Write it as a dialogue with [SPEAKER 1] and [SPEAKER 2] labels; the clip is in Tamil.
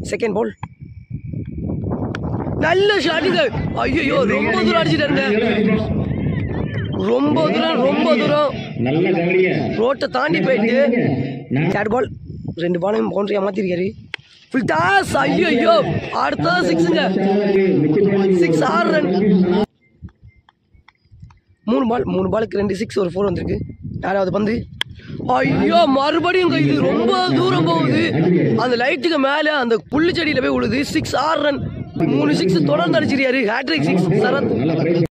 [SPEAKER 1] செகண்ட் பால் நல்ல ஷாட்டுங்க ஐயோ ரொம்ப தூரம் அடிச்சிட்டாருங்க ரொம்ப தூரம் ரொம்ப தூரம்
[SPEAKER 2] நல்ல கவனிய
[SPEAKER 1] ரோட்டை தாண்டி போயிட்டு தேர்ட் பால் ரெண்டு பாலையும் பவுண்டரியா மாத்திருக்காரு ஃபுல் டாஸ் ஐயோ ஐயோ அடுத்த சிக்ஸுங்க சிக்ஸ் ஆறு ரன் மூணு பால் மூணு பாலுக்கு ரெண்டு சிக்ஸ் ஒரு ஃபோர் வந்திருக்கு யாராவது பந்து ஐயோ மறுபடியும் இங்க இது ரொம்ப தூரம் போகுது அந்த லைட்டுக்கு மேலே அந்த புல்லு செடியில் போய் விழுது சிக்ஸ் ஆறு ரன் மூணு சிக்ஸ் தொடர்ந்து அடிச்சிருக்காரு ஹேட்ரிக் சிக்ஸ் சரத்
[SPEAKER 2] நல்ல பிரைஸ்